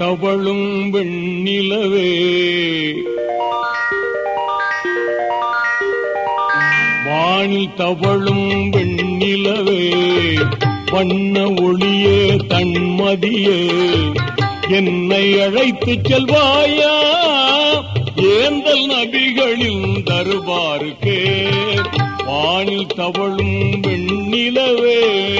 தவழும் வெண்ணிலவே வானில் தவழும் வெண்ணிலவே வண்ண ஒளியே தன்மதியே என்னை அழைத்துச் செல்வாயா ஏந்தல் நபிகளின் தருவாருக்கே வானில் தவழும் வெண்ணிலவே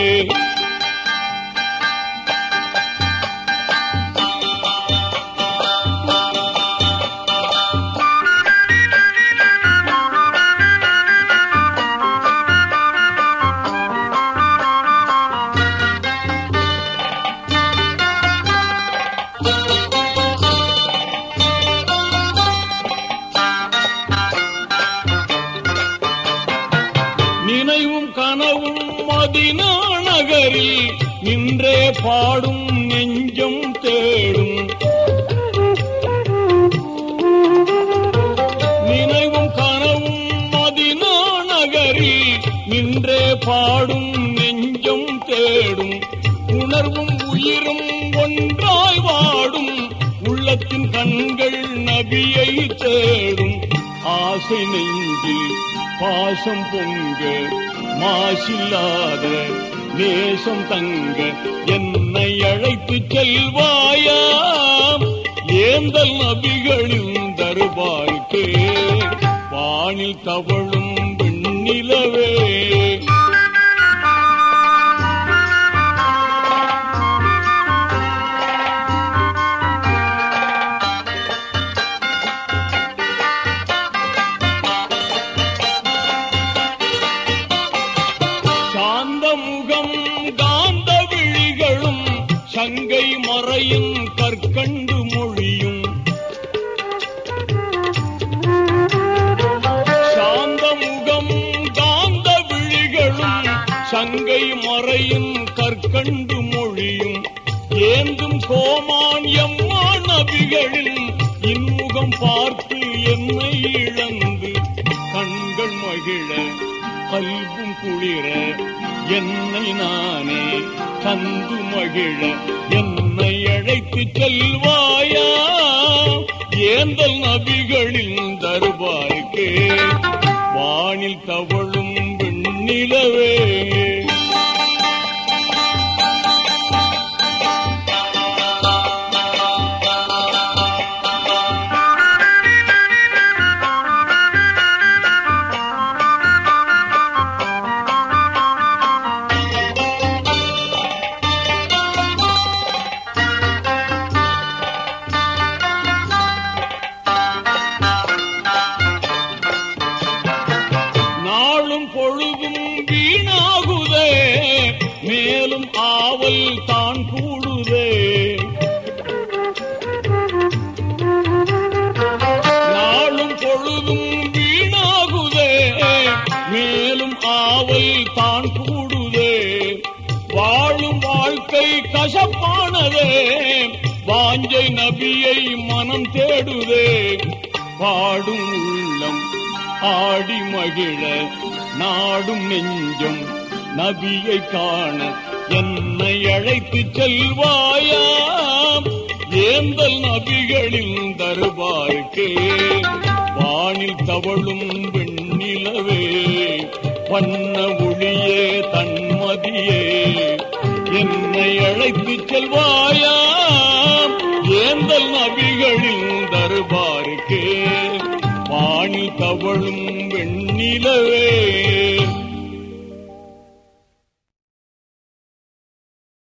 நினைவும் கனவும் மதினா நகரில் நின்றே பாடும் நெஞ்சம் தேடும் நினைவும் கனவும் மதினா நகரில் நின்றே பாடும் நெஞ்சம் தேடும் உணர்வும் உயிரும் ஒன்றாய் வாடும் உள்ளத்தின் கண்கள் நபியை தேடும் ஆசை நெஞ்சில் பாசம் பொங்க மாசில்லாத நேசம் தங்க என்னை அழைத்து செல்வாயா ஏந்தல் நபிகளின் தருபாய்க்கே வானில் தவழும் வெண்ணிலவே சாந்த முகம் காந்த விழிகளும் சங்கை மறையும் கற்கண்டு மொழியும் சாந்த முகம் காந்த விழிகளும் சங்கை மறையும் கற்கண்டு மொழியும் ஏந்தும் கோமான் எம்மான் நபிகளின் இன்முகம் பார்த்து என்னை இழந்து கண்கள் மகிழ கல்வும் குளிர என்னை நானே தந்து மகிழ என்னை அழைத்து செல்வாயா ஏந்தல் நபிகளின் தருபாருக்கே வானில் தவழும் வெண்ணிலவே நாளும் பொழுதும் வீணாகுதே மேலும் ஆவல் தான் கூடுதே நாளும் பொழுதும் வீணாகுதே மேலும் ஆவல் தான் கூடுதே வாழும் வாழ்க்கை கசப்பானதே வாஞ்சை நபியை மனம் தேடுதே பாடும் உள்ளம் ஆடி மகிழ நாடும் நெஞ்சம் நபியை காண என்னை அழைத்து செல்வாயா ஏந்தல் நபிகளின் தருவாருக்கே வானில் தவழும் வெண்ணிலவே வண்ண ஒளியே தன்மதியே என்னை அழைத்து செல்வாயா ஏந்தல் நபிகளின் தருபாருக்கே வானில் தவழும் வெண்ணிலவே